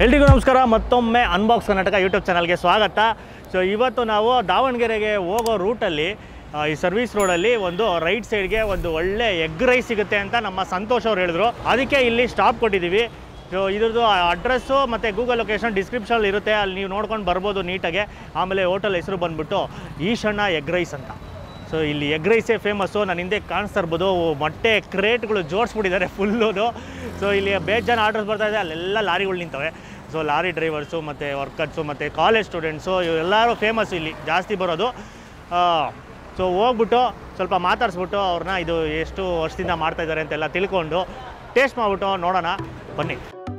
ಎಲ್ರಿಗೂ ನಮಸ್ಕಾರ ಮತ್ತೊಮ್ಮೆ ಅನ್ಬಾಕ್ಸ್ ಕರ್ನಾಟಕ ಯೂಟ್ಯೂಬ್ ಚಾನಲ್ಗೆ ಸ್ವಾಗತ ಸೊ ಇವತ್ತು ನಾವು ದಾವಣಗೆರೆಗೆ ಹೋಗೋ ರೂಟಲ್ಲಿ ಆ, ಈ ಸರ್ವಿಸ್ ರೋಡಲ್ಲಿ ಒಂದು ರೈಟ್ ಸೈಡ್ಗೆ ಒಂದು ಒಳ್ಳೆ ಎಗ್ ರೈಸ್ ಸಿಗುತ್ತೆ ಅಂತ ನಮ್ಮ ಸಂತೋಷ್ ಅವ್ರು ಹೇಳಿದ್ರು ಅದಕ್ಕೆ ಇಲ್ಲಿ ಸ್ಟಾಪ್ ಕೊಟ್ಟಿದ್ದೀವಿ ಸೊ ಇದ್ರದ್ದು ಅಡ್ರೆಸ್ಸು ಮತ್ತು ಗೂಗಲ್ ಲೊಕೇಶನ್ ಡಿಸ್ಕ್ರಿಪ್ಷನಲ್ಲಿ ಇರುತ್ತೆ ಅಲ್ಲಿ ನೀವು ನೋಡ್ಕೊಂಡು ಬರ್ಬೋದು ನೀಟಾಗೆ ಆಮೇಲೆ ಹೋಟೆಲ್ ಹೆಸರು ಬಂದ್ಬಿಟ್ಟು ಈಶಣ್ಣ ಎಗ್ ರೈಸ್ ಅಂತ ಸೊ ಇಲ್ಲಿ ಎಗ್ ರೈಸೇ ಫೇಮಸ್ಸು ನಾನು ಹಿಂದೆ ಕಾಣಿಸ್ತಾ ಇರ್ಬೋದು ಮೊಟ್ಟೆ ಕ್ರೇಟ್ಗಳು ಜೋಡಿಸ್ಬಿಟ್ಟಿದ್ದಾರೆ ಫುಲ್ಲೋದು ಸೊ ಇಲ್ಲಿ ಬೇಜಾನ್ ಆರ್ಡರ್ಸ್ ಬರ್ತಾ ಇದೆ ಅಲ್ಲೆಲ್ಲ ಲಾರಿಗಳು ನಿಂತವೆ ಸೊ ಲಾರಿ ಡ್ರೈವರ್ಸು ಮತ್ತು ವರ್ಕರ್ಸು ಮತ್ತು ಕಾಲೇಜ್ ಸ್ಟೂಡೆಂಟ್ಸು ಇವರೆಲ್ಲರೂ ಫೇಮಸ್ ಇಲ್ಲಿ ಜಾಸ್ತಿ ಬರೋದು ಸೊ ಹೋಗ್ಬಿಟ್ಟು ಸ್ವಲ್ಪ ಮಾತಾಡಿಸ್ಬಿಟ್ಟು ಅವ್ರನ್ನ ಇದು ಎಷ್ಟು ವರ್ಷದಿಂದ ಮಾಡ್ತಾ ಇದ್ದಾರೆ ಅಂತೆಲ್ಲ ತಿಳ್ಕೊಂಡು ಟೇಸ್ಟ್ ಮಾಡಿಬಿಟ್ಟು ನೋಡೋಣ ಬನ್ನಿ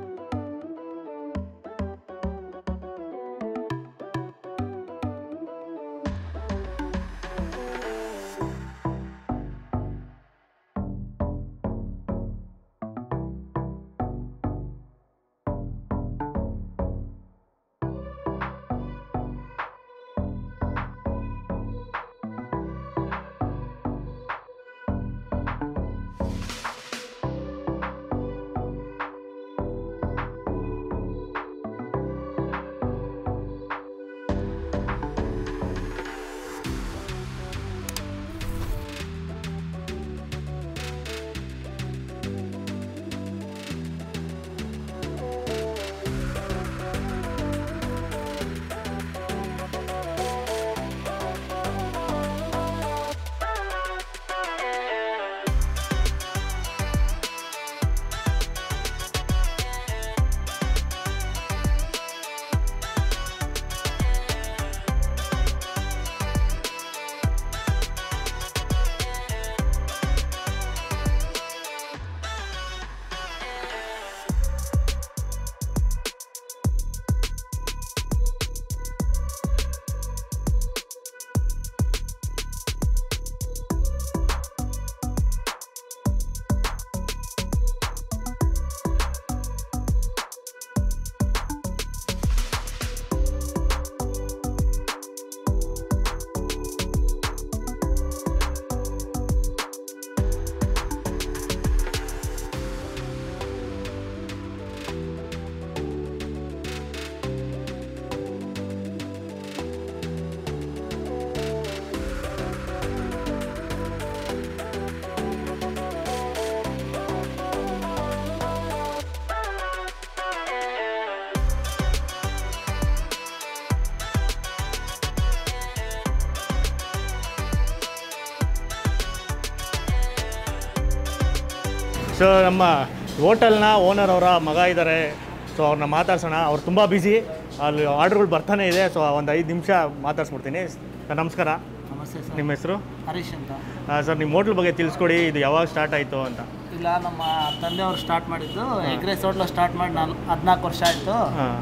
ಸೊ ನಮ್ಮ ಹೋಟೆಲ್ನ ಓನರ್ ಅವರ ಮಗ ಇದ್ದಾರೆ ಸೊ ಅವ್ರನ್ನ ಮಾತಾಡ್ಸೋಣ ಅವ್ರು ತುಂಬ ಬ್ಯುಸಿ ಅಲ್ಲಿ ಆರ್ಡ್ರ್ಗಳು ಬರ್ತಾನೆ ಇದೆ ಸೊ ಒಂದು ಐದು ನಿಮಿಷ ಮಾತಾಡ್ಸ್ಬಿಡ್ತೀನಿ ಸರ್ ನಮಸ್ಕಾರ ನಮಸ್ತೆ ಸರ್ ನಿಮ್ಮ ಹೆಸರು ಹರೀಶ್ ಅಂತ ಸರ್ ನಿಮ್ಮ ಹೋಟ್ಲ್ ಬಗ್ಗೆ ತಿಳಿಸ್ಕೊಡಿ ಇದು ಯಾವಾಗ ಸ್ಟಾರ್ಟ್ ಆಯಿತು ಅಂತ ಇಲ್ಲ ನಮ್ಮ ತಂದೆಯವರು ಸ್ಟಾರ್ಟ್ ಮಾಡಿದ್ದು ಎಗ್ ರೈಸ್ ಹೋಟ್ಲು ಸ್ಟಾರ್ಟ್ ಮಾಡಿ ನಾಲ್ ಹದಿನಾಲ್ಕು ವರ್ಷ ಆಯಿತು ಹಾಂ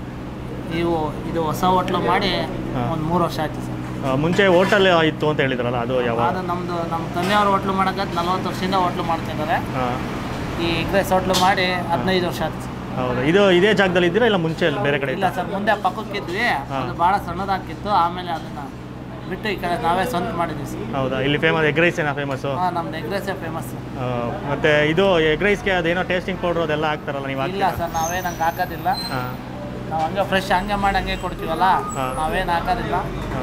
ನೀವು ಇದು ಹೊಸ ಹೋಟ್ಲು ಮಾಡಿ ಹಾ. ಒಂದು ಮೂರು ವರ್ಷ ಆಯಿತು ಸರ್ ಮುಂಚೆ ಹೋಟೆಲ್ ಇತ್ತು ಅಂತ ಹೇಳಿದ್ರಲ್ಲ ಅದು ಯಾವಾಗ ಅದು ನಮ್ಮದು ನಮ್ಮ ತಂದೆಯವರು ಹೋಟ್ಲು ಮಾಡೋಕ್ಕೆ ನಲ್ವತ್ತು ವರ್ಷದಿಂದ ಹೋಟ್ಲು ಮಾಡ್ತಿದ್ದಾರೆ ಹಾಂ ಈ ಎಗ್ ರೈಸ್ ಹೋಟ್ಲು ಮಾಡಿ ಹದಿನೈದು ವರ್ಷ ಆಯ್ತು ಸರ್ ಹೌದಾ ಇದು ಇದೇ ಜಾಗದಲ್ಲಿ ಇದ್ದೀರಾ ಇಲ್ಲ ಮುಂಚೆ ಬೇರೆ ಕಡೆ ಇಲ್ಲ ಸರ್ ಮುಂದೆ ಪಕ್ಕಕ್ಕಿದ್ವಿ ಹಾ. ಅದು ಭಾಳ ಸಣ್ಣದಾಗಿತ್ತು ಆಮೇಲೆ ಅದನ್ನು ಬಿಟ್ಟು ಈ ಕಡೆ ನಾವೇ ಸ್ವಂತ ಮಾಡಿದ್ವಿ ಸರ್ ಹೌದಾ ಇಲ್ಲಿ ಫೇಮಸ್ ಎಗ್ ರೈಸ್ ಏನಾ ಫೇಮಸ್ಸು ಹಾಂ ನಮ್ದು ಎಗ್ ರೈಸೇ ಫೇಮಸ್ ಮತ್ತು ಇದು ಎಗ್ ರೈಸ್ಗೆ ಅದೇನೋ ಟೇಸ್ಟಿಂಗ್ ಪೌಡ್ರ್ ಅದೆಲ್ಲ ಹಾಕ್ತಾರಲ್ಲ ನೀವು ಇಲ್ಲ ಹಾಕ್ತೀರಾ ಸರ್ ನಾವೇನು ಹಂಗೆ ಹಾಕೋದಿಲ್ಲ ಹಾಂ ನಾವು ಹಂಗೆ ಫ್ರೆಶ್ ಹಂಗೆ ಮಾಡಿ ಹಂಗೆ ಕೊಡ್ತೀವಲ್ಲ ಹಾ. ನಾವೇನು ಹಾಕೋದಿಲ್ಲ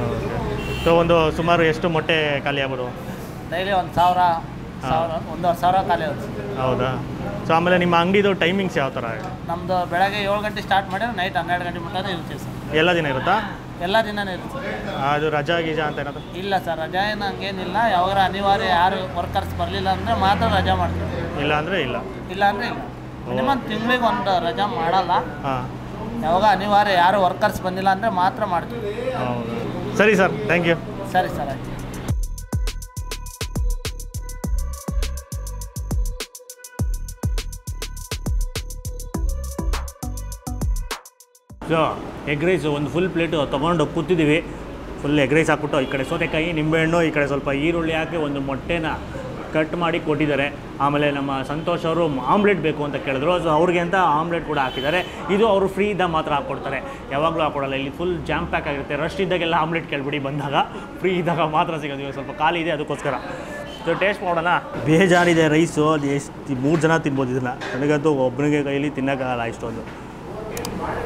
ಸೊ ಒಂದು ಸುಮಾರು ಎಷ್ಟು ಮೊಟ್ಟೆ ಖಾಲಿ ಆಗ್ಬೋದು ಡೈಲಿ ಒಂದು ಸಾವಿರ ಸಾವಿರ ಒಂದೂವರೆ ಸಾವಿರ ಖಾಲಿ ಆಗುತ್ತೆ ಹೌದಾ ಸೊ ಆಮೇಲೆ ನಿಮ್ಮ ಅಂಗಡಿದು ಟೈಮಿಂಗ್ಸ್ ಯಾವ ಥರ ನಮ್ಮದು ಬೆಳಗ್ಗೆ ಏಳು ಗಂಟೆ ಸ್ಟಾರ್ಟ್ ಮಾಡಿದ್ರೆ ನೈಟ್ ಹನ್ನೆರಡು ಗಂಟೆ ಮಟ್ಟ ಇರ್ತೀವಿ ಸರ್ ಎಲ್ಲ ದಿನ ಇರುತ್ತಾ ಎಲ್ಲ ದಿನನೂ ಇರುತ್ತೆ ಅದು ರಜಾ ಗೀಜಾ ಅಂತ ಏನಾದ್ರು ಇಲ್ಲ ಸರ್ ರಜಾ ಏನು ಹಂಗೇನಿಲ್ಲ ಯಾವಾಗ ಅನಿವಾರ್ಯ ಯಾರು ವರ್ಕರ್ಸ್ ಬರಲಿಲ್ಲ ಅಂದರೆ ಮಾತ್ರ ರಜಾ ಮಾಡ್ತೀವಿ ಇಲ್ಲ ಅಂದರೆ ಇಲ್ಲ ಇಲ್ಲ ಅಂದರೆ ಇಲ್ಲ ಮಿನಿಮಮ್ ತಿಂಗಳಿಗೆ ಒಂದು ರಜಾ ಮಾಡಲ್ಲ ಹಾಂ ಯಾವಾಗ ಅನಿವಾರ್ಯ ಯಾರು ವರ್ಕರ್ಸ್ ಬಂದಿಲ್ಲ ಅಂದರೆ ಮಾತ್ರ ಮಾಡ್ತೀವಿ ಹೌದು ಸರಿ ಸರ್ ಥ್ಯಾಂಕ್ ಯು ಸರಿ ಸರ್ ಆಯ್ತು ಸೊ ಎಗ್ ರೈಸು ಒಂದು ಫುಲ್ ಪ್ಲೇಟು ತೊಗೊಂಡು ಕೂತಿದ್ದೀವಿ ಫುಲ್ ಎಗ್ ರೈಸ್ ಹಾಕ್ಬಿಟ್ಟು ಈ ಕಡೆ ಸೌತೆಕಾಯಿ ನಿಂಬೆಹಣ್ಣು ಈ ಕಡೆ ಸ್ವಲ್ಪ ಈರುಳ್ಳಿ ಹಾಕಿ ಒಂದು ಮೊಟ್ಟೆನ ಕಟ್ ಮಾಡಿ ಕೊಟ್ಟಿದ್ದಾರೆ ಆಮೇಲೆ ನಮ್ಮ ಸಂತೋಷ್ ಅವರು ಆಮ್ಲೆಟ್ ಬೇಕು ಅಂತ ಕೇಳಿದ್ರು ಸೊ ಅವ್ರಿಗೆ ಅಂತ ಆಮ್ಲೆಟ್ ಕೂಡ ಹಾಕಿದ್ದಾರೆ ಇದು ಅವರು ಫ್ರೀ ಇದ್ದಾಗ ಮಾತ್ರ ಹಾಕ್ಕೊಡ್ತಾರೆ ಯಾವಾಗಲೂ ಹಾಕ್ಕೊಡಲ್ಲ ಇಲ್ಲಿ ಫುಲ್ ಜಾಮ್ ಪ್ಯಾಕ್ ಆಗಿರುತ್ತೆ ರಶ್ ಇದ್ದಾಗೆಲ್ಲ ಆಮ್ಲೆಟ್ ಕೇಳ್ಬಿಡಿ ಬಂದಾಗ ಫ್ರೀ ಇದ್ದಾಗ ಮಾತ್ರ ಸಿಗೋದು ಇವಾಗ ಸ್ವಲ್ಪ ಖಾಲಿ ಇದೆ ಅದಕ್ಕೋಸ್ಕರ ಸೊ ಟೇಸ್ಟ್ ಮಾಡೋಣ ಬೇಜಾರಿದೆ ರೈಸು ಅದು ಎಷ್ಟು ಮೂರು ಜನ ತಿನ್ಬೋದು ಇದನ್ನು ನನಗಂತೂ ಒಬ್ಬನಿಗೆ ಕೈಲಿ ತಿನ್ನೋಕ್ಕಾಗಲ್ಲ ಇಷ್ಟೊಂದು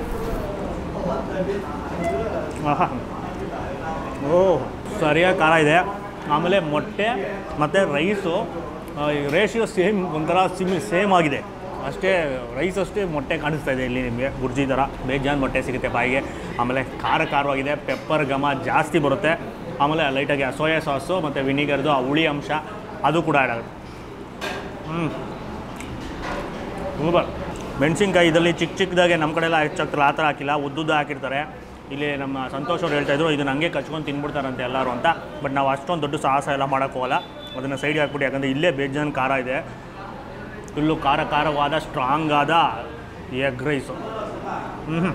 ಆಹಾ ಓ ಸರಿಯಾಗಿ ಖಾರ ಇದೆ ಆಮೇಲೆ ಮೊಟ್ಟೆ ಮತ್ತು ರೈಸು ರೇಷಿಯೋ ಸೇಮ್ ಒಂಥರ ಸಿಮ್ ಸೇಮ್ ಆಗಿದೆ ಅಷ್ಟೇ ರೈಸ್ ಅಷ್ಟೇ ಮೊಟ್ಟೆ ಕಾಣಿಸ್ತಾ ಇದೆ ಇಲ್ಲಿ ನಿಮಗೆ ಗುರ್ಜಿ ಥರ ಬೇಜಾನ್ ಮೊಟ್ಟೆ ಸಿಗುತ್ತೆ ಬಾಯಿಗೆ ಆಮೇಲೆ ಖಾರ ಖಾರವಾಗಿದೆ ಪೆಪ್ಪರ್ ಘಮ ಜಾಸ್ತಿ ಬರುತ್ತೆ ಆಮೇಲೆ ಲೈಟಾಗಿ ಸೋಯಾ ಸಾಸು ಮತ್ತು ವಿನಿಗರ್ದು ಆ ಹುಳಿ ಅಂಶ ಅದು ಕೂಡ ಆ್ಯಡ್ ಆಗುತ್ತೆ ಹ್ಞೂ ಸೂಪರ್ ಮೆಣಸಿನ್ಕಾಯಿ ಇದರಲ್ಲಿ ಚಿಕ್ಕ ಚಿಕ್ಕದಾಗೆ ನಮ್ಮ ಕಡೆ ಎಲ್ಲ ಹೆಚ್ಚಾಗ್ತಾರೆ ಆ ಥರ ಹಾಕಿಲ್ಲ ಉದ್ದುದ್ದು ಹಾಕಿರ್ತಾರೆ ಇಲ್ಲಿ ನಮ್ಮ ಸಂತೋಷ್ ಅವ್ರು ಹೇಳ್ತಾ ಇದ್ರು ಇದನ್ನ ಹಂಗೆ ಕಚ್ಕೊಂಡು ತಿನ್ಬಿಡ್ತಾರಂತೆ ಎಲ್ಲರೂ ಅಂತ ಬಟ್ ನಾವು ಅಷ್ಟೊಂದು ದೊಡ್ಡ ಸಾಹಸ ಎಲ್ಲ ಮಾಡೋಕ್ಕೆ ಹೋಗಲ್ಲ ಅದನ್ನು ಸೈಡ್ಗೆ ಹಾಕ್ಬಿಟ್ಟು ಯಾಕಂದರೆ ಇಲ್ಲೇ ಬೇಜಾನ್ ಖಾರ ಇದೆ ಫುಲ್ಲು ಖಾರ ಖಾರವಾದ ಸ್ಟ್ರಾಂಗ್ ಆದ ಎಗ್ ರೈಸು ಹ್ಞೂ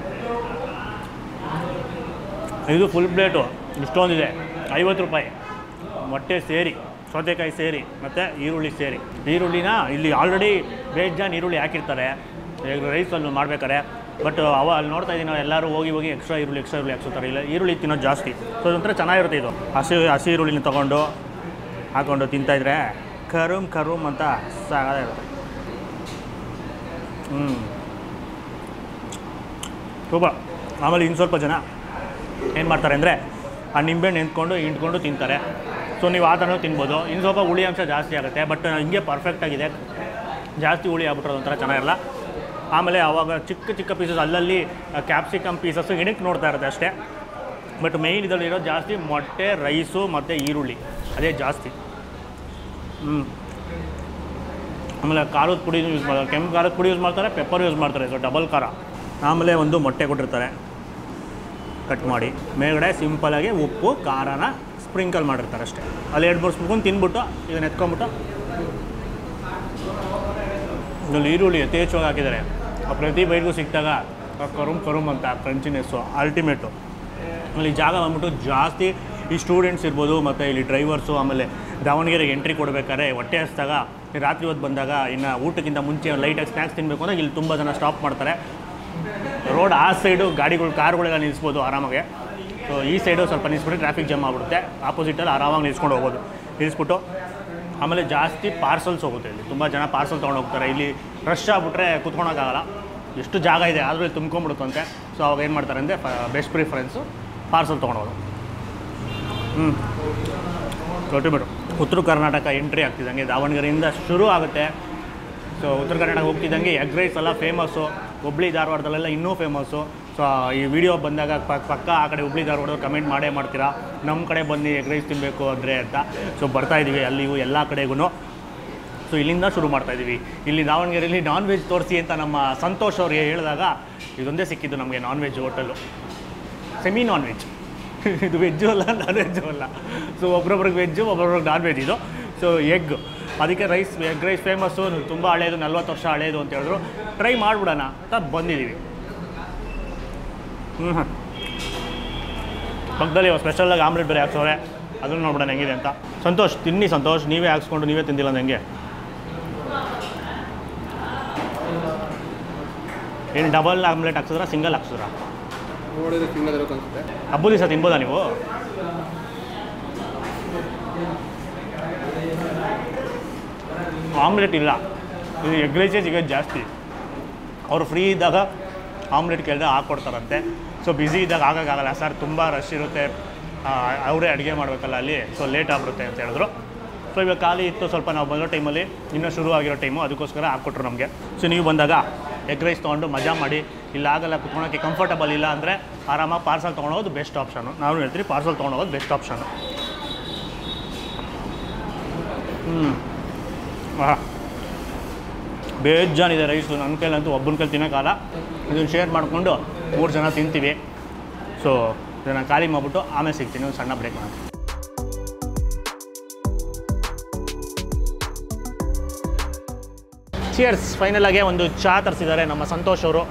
ಇದು ಫುಲ್ ಪ್ಲೇಟು ಇಷ್ಟೊಂದಿದೆ ಐವತ್ತು ರೂಪಾಯಿ ಮೊಟ್ಟೆ ಸೇರಿ ಸೌತೆಕಾಯಿ ಸೇರಿ ಮತ್ತು ಈರುಳ್ಳಿ ಸೇರಿ ಈರುಳ್ಳಿನ ಇಲ್ಲಿ ಆಲ್ರೆಡಿ ಬೇಜಾನ್ ಈರುಳ್ಳಿ ಹಾಕಿರ್ತಾರೆ ಈಗ ರೈಸಲ್ಲಿ ಮಾಡ್ಬೇಕಾರೆ ಬಟ್ ಅವ ಅಲ್ಲಿ ನೋಡ್ತಾ ಇದ್ದೀನಿ ನಾವು ಎಲ್ಲರೂ ಹೋಗಿ ಹೋಗಿ ಎಕ್ಸ್ಟ್ರಾ ಈರುಳ್ಳಿ ಎಕ್ಸ್ಟ್ರಾ ಈರುಳ್ಳಿ ಹಾಕ್ಸುತ್ತಾರೆ ಇಲ್ಲ ಈರುಳ್ಳಿ ತಿನ್ನೋದು ಜಾಸ್ತಿ ಸೊ ಅದೊಂಥರ ಚೆನ್ನಾಗಿರುತ್ತೆ ಇದು ಹಸಿ ಹಸಿ ಈರುಳ್ಳಿನ ತೊಗೊಂಡು ಹಾಕ್ಕೊಂಡು ತಿಂತಾಯಿದ್ರೆ ಕರುಮ್ ಕರುಮ್ ಅಂತ ಸಾಕಾಗಿರುತ್ತೆ ಹ್ಞೂ ಸೂಪರ್ ಆಮೇಲೆ ಇನ್ನು ಸ್ವಲ್ಪ ಜನ ಏನು ಮಾಡ್ತಾರೆ ಅಂದರೆ ಆ ನಿಂಬೆಹಣ್ಣು ನೆಂದ್ಕೊಂಡು ಹಿಂಡ್ಕೊಂಡು ತಿಂತಾರೆ ಸೊ ನೀವು ಆ ಥರನೂ ತಿನ್ಬೋದು ಇನ್ನು ಸ್ವಲ್ಪ ಹುಳಿ ಅಂಶ ಜಾಸ್ತಿ ಆಗುತ್ತೆ ಬಟ್ ಹಿಂಗೆ ಪರ್ಫೆಕ್ಟಾಗಿದೆ ಜಾಸ್ತಿ ಹುಳಿ ಆಗ್ಬಿಟ್ರೆ ಒಂಥರ ಚೆನ್ನಾಗಿರಲ್ಲ ಆಮೇಲೆ ಆವಾಗ ಚಿಕ್ಕ ಚಿಕ್ಕ ಪೀಸಸ್ ಅಲ್ಲಲ್ಲಿ ಕ್ಯಾಪ್ಸಿಕಮ್ ಪೀಸಸ್ಸು ಇಣಕ್ಕೆ ನೋಡ್ತಾ ಇರುತ್ತೆ ಅಷ್ಟೇ ಬಟ್ ಮೇಯ್ನ್ ಇದರಲ್ಲಿ ಇರೋದು ಜಾಸ್ತಿ ಮೊಟ್ಟೆ ರೈಸು ಮತ್ತು ಈರುಳ್ಳಿ ಅದೇ ಜಾಸ್ತಿ ಹ್ಞೂ ಆಮೇಲೆ ಖಾರದ ಪುಡಿ ಯೂಸ್ ಮಾಡ್ತಾರೆ ಕೆಂಪು ಖಾರದ ಪುಡಿ ಯೂಸ್ ಮಾಡ್ತಾರೆ ಪೆಪ್ಪರ್ ಯೂಸ್ ಮಾಡ್ತಾರೆ ಸೊ ಡಬಲ್ ಖಾರ ಆಮೇಲೆ ಒಂದು ಮೊಟ್ಟೆ ಕೊಟ್ಟಿರ್ತಾರೆ ಕಟ್ ಮಾಡಿ ಮೇಲ್ಗಡೆ ಸಿಂಪಲಾಗಿ ಉಪ್ಪು ಖಾರನ ಸ್ಪ್ರಿಂಕಲ್ ಮಾಡಿರ್ತಾರೆ ಅಷ್ಟೇ ಅಲ್ಲಿ ಎರಡು ಮೂರು ಸ್ಪೂನ್ ತಿನ್ಬಿಟ್ಟು ಇದನ್ನ ಎತ್ಕೊಂಬಿಟ್ಟು ಇದರಲ್ಲಿ ಈರುಳ್ಳಿ ಯಥೇಚ್ಛವಾಗಿ ಹಾಕಿದ್ದಾರೆ ಆ ಪ್ರತಿ ಬೈಟ್ಗೂ ಸಿಕ್ಕಿದಾಗ ಆ ಕರುಮ್ ಕರುಮ್ ಅಂತ ಕ್ರಂಚಿನೆಸ್ಸು ಅಲ್ಟಿಮೇಟು ಅಲ್ಲಿ ಜಾಗ ಬಂದ್ಬಿಟ್ಟು ಜಾಸ್ತಿ ಈ ಸ್ಟೂಡೆಂಟ್ಸ್ ಇರ್ಬೋದು ಮತ್ತು ಇಲ್ಲಿ ಡ್ರೈವರ್ಸು ಆಮೇಲೆ ದಾವಣಗೆರೆಗೆ ಎಂಟ್ರಿ ಕೊಡಬೇಕಾದ್ರೆ ಹೊಟ್ಟೆ ಹಸ್ದಾಗ ರಾತ್ರಿ ಹೊತ್ತು ಬಂದಾಗ ಇನ್ನು ಊಟಕ್ಕಿಂತ ಮುಂಚೆ ಲೈಟಾಗಿ ಸ್ನ್ಯಾಕ್ಸ್ ತಿನ್ನಬೇಕು ಅಂದರೆ ಇಲ್ಲಿ ತುಂಬ ಜನ ಸ್ಟಾಪ್ ಮಾಡ್ತಾರೆ ರೋಡ್ ಆ ಸೈಡು ಗಾಡಿಗಳು ಕಾರ್ಗಳೆಲ್ಲ ನಿಲ್ಲಿಸ್ಬೋದು ಆರಾಮಾಗೆ ಸೊ ಈ ಸೈಡು ಸ್ವಲ್ಪ ನಿಲ್ಲಿಸ್ಬಿಟ್ಟು ಟ್ರಾಫಿಕ್ ಜಾಮ್ ಆಗ್ಬಿಡುತ್ತೆ ಆಪೋಸಿಟಲ್ಲಿ ಆರಾಮಾಗಿ ನಿಲ್ಸ್ಕೊಂಡು ಹೋಗ್ಬೋದು ನಿಲ್ಲಿಸ್ಬಿಟ್ಟು ಆಮೇಲೆ ಜಾಸ್ತಿ ಪಾರ್ಸಲ್ಸ್ ಹೋಗುತ್ತೆ ಇಲ್ಲಿ ತುಂಬ ಜನ ಪಾರ್ಸಲ್ ತೊಗೊಂಡು ಹೋಗ್ತಾರೆ ಇಲ್ಲಿ ರಶ್ ಆಗ್ಬಿಟ್ರೆ ಕುತ್ಕೊಳಕ್ಕಾಗಲ್ಲ ಎಷ್ಟು ಜಾಗ ಇದೆ ಆದರೂ ಇಲ್ಲಿ ತುಂಬ್ಕೊಂಡ್ಬಿಡುತ್ತಂತೆ ಸೊ ಅವಾಗ ಏನು ಮಾಡ್ತಾರೆ ಅಂದರೆ ಬೆಸ್ಟ್ ಪ್ರಿಫರೆನ್ಸು ಪಾರ್ಸಲ್ ತೊಗೊಂಡೋಗೋದು ಹ್ಞೂ ಕೊಟ್ಟಿಬಿಡು ಉತ್ತರ ಕರ್ನಾಟಕ ಎಂಟ್ರಿ ಆಗ್ತಿದ್ದಂಗೆ ದಾವಣಗೆರೆಯಿಂದ ಶುರು ಆಗುತ್ತೆ ಸೊ ಉತ್ತರ ಕರ್ನಾಟಕ ಹೋಗ್ತಿದ್ದಂಗೆ ಎಗ್ ರೈಸ್ ಎಲ್ಲ ಫೇಮಸ್ಸು ಹುಬ್ಳಿ ಧಾರವಾಡದಲ್ಲೆಲ್ಲ ಇನ್ನೂ ಫೇಮಸ್ಸು ಸೊ ಈ ವಿಡಿಯೋ ಬಂದಾಗ ಪ- ಪಕ್ಕ ಆ ಕಡೆ ಹುಬ್ಳಿ ಧಾರವಾಡ ಕಮೆಂಟ್ ಮಾಡೇ ಮಾಡ್ತೀರಾ ನಮ್ಮ ಕಡೆ ಬನ್ನಿ ಎಗ್ ರೈಸ್ ತಿನ್ನಬೇಕು ಅಂದರೆ ಅಂತ ಸೊ ಬರ್ತಾ ಇದ್ದೀವಿ ಅಲ್ಲಿಗೂ ಎಲ್ಲ ಕಡೆಗೂ ಸೊ ಇಲ್ಲಿಂದ ಶುರು ಮಾಡ್ತಾ ಇದ್ದೀವಿ ಇಲ್ಲಿ ದಾವಣಗೆರೆಯಲ್ಲಿ ನಾನ್ ವೆಜ್ ತೋರಿಸಿ ಅಂತ ನಮ್ಮ ಸಂತೋಷ್ ಅವ್ರಿಗೆ ಹೇಳಿದಾಗ ಇದೊಂದೇ ಸಿಕ್ಕಿದ್ದು ನಮಗೆ non veg hotel semi non veg ಇದು ವೆಜ್ಜು ಅಲ್ಲ ನಾನ್ ವೆಜ್ಜು ಅಲ್ಲ ಸೊ ಒಬ್ರೊಬ್ರಿಗೆ ವೆಜ್ಜು ಒಬ್ರೊಬ್ರಿಗೆ ನಾನ್ ವೆಜ್ ಇದು ಸೊ ಎಗ್ ಅದಕ್ಕೆ ರೈಸ್ ಎಗ್ ರೈಸ್ ಫೇಮಸ್ಸು ತುಂಬ ಹಳೇದು ನಲ್ವತ್ತು ವರ್ಷ ಹಳೇದು ಅಂತ ಹೇಳಿದ್ರು ಟ್ರೈ ಮಾಡಿಬಿಡೋಣ ಅಂತ ಬಂದಿದ್ದೀವಿ ಹ್ಞೂ ಹಾಂ ಪಕ್ಕದಲ್ಲಿ ಸ್ಪೆಷಲಾಗಿ ಆಮ್ಲೆಟ್ ಬೇರೆ ಹಾಕ್ಸೋರೆ ಅದನ್ನು ನೋಡ್ಬಿಡೋಣ ಹೆಂಗಿದೆ ಅಂತ ಸಂತೋಷ್ ತಿನ್ನಿ ಸಂತೋಷ್ ನೀವೇ ಹಾಕ್ಸ್ಕೊಂಡು ನೀವೇ ತಿಂದಿಲ್ಲ ಅಂದ್ ಹೆಂಗೆ ಏನು ಡಬಲ್ ಆಮ್ಲೆಟ್ ಹಾಕ್ಸಿದ್ರಾ ಸಿಂಗಲ್ ಹಾಕ್ಸಿದ್ರಾ ನೋಡಿದ್ರೆ ತಿನ್ನೋದಿರೋಕೆ ಅನ್ಸುತ್ತೆ ಹಬ್ಬದ ದಿವಸ ತಿನ್ಬೋದಾ ನೀವು ಆಮ್ಲೆಟ್ ಇಲ್ಲ ಇದು ಎಗ್ ರೈಸೇ ಸಿಗೋದು ಜಾಸ್ತಿ ಅವರು ಫ್ರೀ ಇದ್ದಾಗ ಆಮ್ಲೆಟ್ ಕೇಳಿದ್ರೆ ಹಾಕ್ಕೊಡ್ತಾರಂತೆ ಸೊ ಬ್ಯುಸಿ ಇದ್ದಾಗ ಆಗೋಕ್ಕಾಗಲ್ಲ ಸರ್ ತುಂಬ ರಶ್ ಇರುತ್ತೆ ಅವರೇ ಅಡುಗೆ ಮಾಡಬೇಕಲ್ಲ ಅಲ್ಲಿ ಸೊ ಲೇಟ್ ಆಗ್ಬಿಡುತ್ತೆ ಅಂತ ಹೇಳಿದ್ರು ಸೊ ಇವಾಗ ಖಾಲಿ ಇತ್ತು ಸ್ವಲ್ಪ ನಾವು ಬಂದೋ ಟೈಮಲ್ಲಿ ಇನ್ನೂ ಶುರು ಆಗಿರೋ ಟೈಮು ಅದಕ್ಕೋಸ್ಕರ ಹಾಕ್ಕೊಟ್ರು ನಮಗೆ ಸೊ ನೀವು ಬಂದಾಗ ಎಗ್ ರೈಸ್ ತೊಗೊಂಡು ಮಜಾ ಮಾಡಿ ಇಲ್ಲ ಆಗಲ್ಲ ಕುತ್ಕೊಳಕ್ಕೆ ಕಂಫರ್ಟಬಲ್ ಇಲ್ಲ ಅಂದರೆ ಆರಾಮಾಗಿ ಪಾರ್ಸಲ್ ತೊಗೊಳೋದು ಬೆಸ್ಟ್ ಆಪ್ಷನು ನಾವು ಹೇಳ್ತೀವಿ ಪಾರ್ಸಲ್ ತೊಗೊಳೋದು ಬೆಸ್ಟ್ ಆಪ್ಷನು ಹ್ಞೂ ಹಾಂ ಬೇಜಾನಿದೆ ರೈಸು ನನ್ನ ಕೈಲಂತೂ ಒಬ್ಬನ ಕೈಲಿ ತಿನ್ನೋಕ್ಕಾಗಲ್ಲ ಇದನ್ನು ಶೇರ್ ಮಾಡಿಕೊಂಡು ಮೂರು ಜನ ತಿಂತೀವಿ ಸೊ ಇದನ್ನು ಖಾಲಿ ಮಾಡಿಬಿಟ್ಟು ಆಮೇಲೆ ಸಿಗ್ತೀನಿ ಒಂದು ಸಣ್ಣ ಬ್ರೇಕ್ ಮಾಡಿ ಚಿಯರ್ಸ್ ಫೈನಲ್ ಆಗಿ ಒಂದು ಚಹಾ ತರಿಸಿದ್ದಾರೆ ನಮ್ಮ ಸಂತೋಷ್ ಅವರು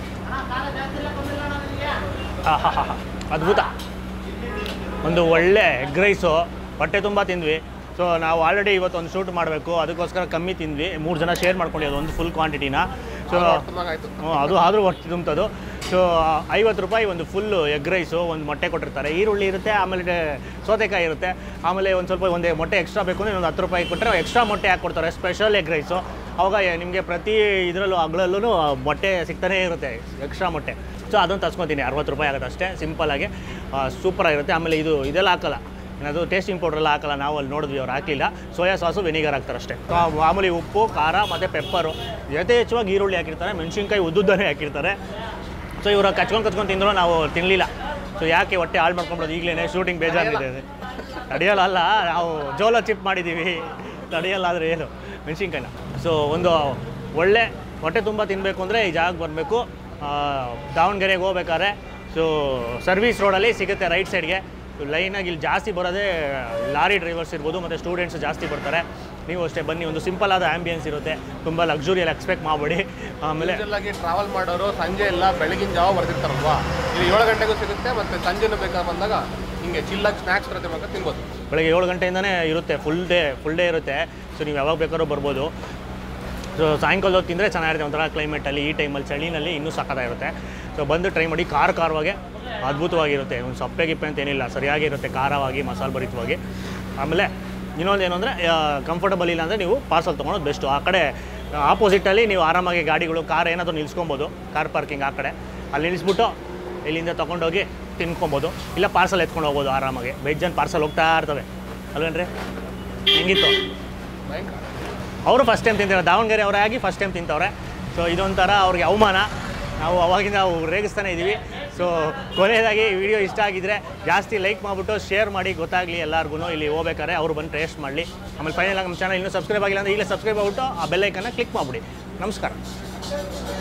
ಆಹಾಹಾ. ಅದ್ಭುತ ಒಂದು ಒಳ್ಳೆ ಎಗ್ ರೈಸು ಹೊಟ್ಟೆ ತುಂಬ ತಿಂದ್ವಿ ಸೊ ನಾವು ಆಲ್ರೆಡಿ ಇವತ್ತು ಒಂದು ಶೂಟ್ ಮಾಡಬೇಕು ಅದಕ್ಕೋಸ್ಕರ ಕಮ್ಮಿ ತಿಂದ್ವಿ ಮೂರು ಜನ ಶೇರ್ ಮಾಡ್ಕೊಂಡಿದ್ದು ಒಂದು ಫುಲ್ ಕ್ವಾಂಟಿಟಿನ ಸೊ ಆಯ್ತು ಹ್ಞೂ ಅದು ಆದರೂ ಹೊಟ್ಟೆ ತುಂಬುತ್ತದು ಸೊ ಐವತ್ತು ರೂಪಾಯಿ ಒಂದು ಫುಲ್ಲು ಎಗ್ ರೈಸು ಒಂದು ಮೊಟ್ಟೆ ಕೊಟ್ಟಿರ್ತಾರೆ ಈರುಳ್ಳಿ ಇರುತ್ತೆ ಆಮೇಲೆ ಸೌತೆಕಾಯಿ ಇರುತ್ತೆ ಆಮೇಲೆ ಒಂದು ಸ್ವಲ್ಪ ಒಂದು ಮೊಟ್ಟೆ ಎಕ್ಸ್ಟ್ರಾ ಬೇಕು ಅಂದರೆ ಒಂದು ಹತ್ತು ರೂಪಾಯಿ ಕೊಟ್ಟರೆ ಎಕ್ಸ್ಟ್ರಾ ಮೊಟ್ಟೆ ಹಾಕಿ ಕೊಡ್ತಾರೆ ಸ್ಪೆಷಲ್ ಎಗ್ ರೈಸು ಅವಾಗ ನಿಮಗೆ ಪ್ರತಿ ಇದರಲ್ಲೂ ಹಗಲಲ್ಲೂ ಮೊಟ್ಟೆ ಸಿಗ್ತಾನೇ ಇರುತ್ತೆ ಎಕ್ಸ್ಟ್ರಾ ಮೊಟ್ಟೆ ಸೊ ಅದನ್ನು ತರ್ಸ್ಕೊತೀನಿ ಅರವತ್ತು ರೂಪಾಯಿ ಆಗುತ್ತೆ ಅಷ್ಟೇ ಸಿಂಪಲ್ಲಾಗಿ ಸೂಪರಾಗಿರುತ್ತೆ ಆಮೇಲೆ ಇದು ಇದೆಲ್ಲ ಹಾಕಲ್ಲ ಏನದು ಟೇಸ್ಟಿಂಗ್ ಪೌಡ್ರ್ ಎಲ್ಲ ಹಾಕಲ್ಲ ನಾವು ಅಲ್ಲಿ ನೋಡಿದ್ವಿ ಅವ್ರು ಹಾಕಲಿಲ್ಲ ಸೋಯಾ ಸಾಸು ವಿನಿಗರ್ ಹಾಕ್ತಾರೆ ಅಷ್ಟೇ ಆ, ಮಾಮೂಲಿ ಉಪ್ಪು ಖಾರ ಮತ್ತು ಪೆಪ್ಪರು ಯಥೇಚ್ಛವಾಗಿ ಈರುಳ್ಳಿ ಹಾಕಿರ್ತಾರೆ ಮೆಣಸಿನ್ಕಾಯಿ ಉದ್ದುದ್ದನೇ ಹಾಕಿರ್ತಾರೆ ಸೊ ಇವರು ಕಚ್ಕೊಂಡು ಕಚ್ಕೊಂಡು ತಿಂದ್ರು ನಾವು ತಿನ್ನಲಿಲ್ಲ ಸೊ ಯಾಕೆ ಹೊಟ್ಟೆ ಹಾಳು ಮಾಡ್ಕೊಂಬಿಡೋದು ಈಗಲೇ ಶೂಟಿಂಗ್ ಬೇಜಾರಿದೆ ತಡೆಯಲ್ಲ ಅಲ್ಲ ನಾವು ಜೋಲ ಚಿಪ್ ಮಾಡಿದ್ದೀವಿ ತಡೆಯಲ್ಲ ಆದರೆ ಏನು ಮೆಣಸಿನ್ಕಾಯಿನ ಸೊ ಒಂದು ಒಳ್ಳೆ ಹೊಟ್ಟೆ ತುಂಬ ತಿನ್ನಬೇಕು ಅಂದರೆ ಈ ಜಾಗಕ್ಕೆ ಬರಬೇಕು ದಾವಣಗೆರೆಗೆ ಹೋಗ್ಬೇಕಾದ್ರೆ ಸೊ ಸರ್ವಿಸ್ ರೋಡಲ್ಲಿ ಸಿಗುತ್ತೆ ರೈಟ್ ಸೈಡ್ಗೆ ಲೈನಾಗಿ ಇಲ್ಲಿ ಜಾಸ್ತಿ ಬರೋದೇ ಲಾರಿ ಡ್ರೈವರ್ಸ್ ಇರ್ಬೋದು ಮತ್ತು ಸ್ಟೂಡೆಂಟ್ಸ್ ಜಾಸ್ತಿ ಬರ್ತಾರೆ ನೀವು ಅಷ್ಟೇ ಬನ್ನಿ ಒಂದು ಸಿಂಪಲ್ ಆದ ಆ್ಯಂಬಿಯನ್ಸ್ ಇರುತ್ತೆ ತುಂಬ ಲಕ್ಸುರಿಯಲ್ಲಿ ಎಕ್ಸ್ಪೆಕ್ಟ್ ಮಾಡಬೇಡಿ ಆಮೇಲೆ ಯೂಶಲ್ ಆಗಿ ಟ್ರಾವೆಲ್ ಮಾಡೋರು ಸಂಜೆ ಎಲ್ಲ ಬೆಳಗಿನ ಜಾವ ಬರ್ತಿರ್ತಾರಲ್ವಾ ಇದು ಏಳು ಗಂಟೆಗೂ ಸಿಗುತ್ತೆ ಮತ್ತೆ ಸಂಜೆನೂ ಬೇಕಾ ಬಂದಾಗ ಹಿಂಗೆ ಚಿಲ್ಲಾಗಿ ಸ್ನ್ಯಾಕ್ಸ್ ಜೊತೆ ಬೇಕಾ ತಿನ್ಬೋದು ಬೆಳಗ್ಗೆ ಏಳು ಗಂಟೆಯಿಂದನೇ ಇರುತ್ತೆ ಫುಲ್ ಡೇ ಫುಲ್ ಡೇ ಇರುತ್ತೆ ಸೊ ನೀವು ಯಾವಾಗ ಬೇಕಾದ್ರೂ ಬರ್ಬೋದು ಸೊ ಸಾಯಂಕಾಲ ಹೊತ್ತು ತಿಂದರೆ ಚೆನ್ನಾಗಿರುತ್ತೆ ಒಂಥರ ಕ್ಲೈಮೇಟಲ್ಲಿ ಈ ಟೈಮಲ್ಲಿ ಚಳಿನಲ್ಲಿ ಇನ್ನೂ ಸಖತ್ತಾಗಿರುತ್ತೆ ಸೊ ಬಂದು ಟ್ರೈ ಮಾಡಿ ಖಾರ ಖಾರವಾಗಿ ಅದ್ಭುತವಾಗಿರುತ್ತೆ ಒಂದು ಸಪ್ಪೆ ಗಿಪ್ಪೆ ಅಂತ ಏನಿಲ್ಲ ಸರಿಯಾಗಿರುತ್ತೆ ಖಾರವಾಗಿ ಮಸಾಲೆ ಭರಿತವಾಗಿ ಆಮೇಲೆ ಇನ್ನೊಂದು ಏನು ಅಂದರೆ ಕಂಫರ್ಟಬಲ್ ಇಲ್ಲ ಅಂದರೆ ನೀವು ಪಾರ್ಸಲ್ ತೊಗೊಳೋದು ಬೆಸ್ಟು ಆ ಕಡೆ ಆಪೋಸಿಟಲ್ಲಿ ನೀವು ಆರಾಮಾಗಿ ಗಾಡಿಗಳು ಕಾರ್ ಏನಾದರೂ ನಿಲ್ಸ್ಕೊಬೋದು ಕಾರ್ ಪಾರ್ಕಿಂಗ್ ಆ ಕಡೆ ಅಲ್ಲಿ ನಿಲ್ಲಿಸ್ಬಿಟ್ಟು ಇಲ್ಲಿಂದ ತೊಗೊಂಡೋಗಿ ತಿನ್ಕೊಬೋದು ಇಲ್ಲ ಪಾರ್ಸಲ್ ಎತ್ಕೊಂಡು ಹೋಗ್ಬೋದು ಆರಾಮಾಗಿ ವೆಜ್ಜನ್ ಪಾರ್ಸಲ್ ಹೋಗ್ತಾ ಇರ್ತವೆ ಅಲ್ವೇನ್ರಿ ಹೆಂಗಿತ್ತು ಭಯಂಕರ ಅವರು ಫಸ್ಟ್ ಟೈಮ್ ತಿಂತಾರೆ ದಾವಣಗೆರೆ ಅವರೇ ಆಗಿ ಫಸ್ಟ್ ಟೈಮ್ ತಿಂತವ್ರೆ ಸೊ ಇದೊಂಥರ ಅವ್ರಿಗೆ ಅವಮಾನ ನಾವು ಅವಾಗಿಂದ ನಾವು ರೇಗಿಸ್ತಾನೆ ಇದ್ದೀವಿ ಸೊ ಕೊನೆಯದಾಗಿ ವಿಡಿಯೋ ಇಷ್ಟ ಆಗಿದ್ರೆ ಜಾಸ್ತಿ ಲೈಕ್ ಮಾಡಿಬಿಟ್ಟು ಶೇರ್ ಮಾಡಿ ಗೊತ್ತಾಗಲಿ ಎಲ್ಲರಿಗೂ ಇಲ್ಲಿ ಹೋಗ್ಬೇಕಾದ್ರೆ ಅವ್ರು ಬಂದು ಟೇಸ್ಟ್ ಮಾಡಲಿ ಆಮೇಲೆ ಫೈನಲ್ ನಮ್ಮ ಚಾನಲ್ ಇನ್ನೂ ಸಬ್ಸ್ಕ್ರೈಬ್ ಆಗಿಲ್ಲ ಅಂದರೆ ಈಗಲೇ ಸಬ್ಸ್ಕ್ರೈಬ್ ಆಗ್ಬಿಟ್ಟು ಆ ಬೆಲ್ಲೈಕನ್ನ ಕ್ಲಿಕ್ ಮಾಡಿಬಿಡಿ ನಮಸ್ಕಾರ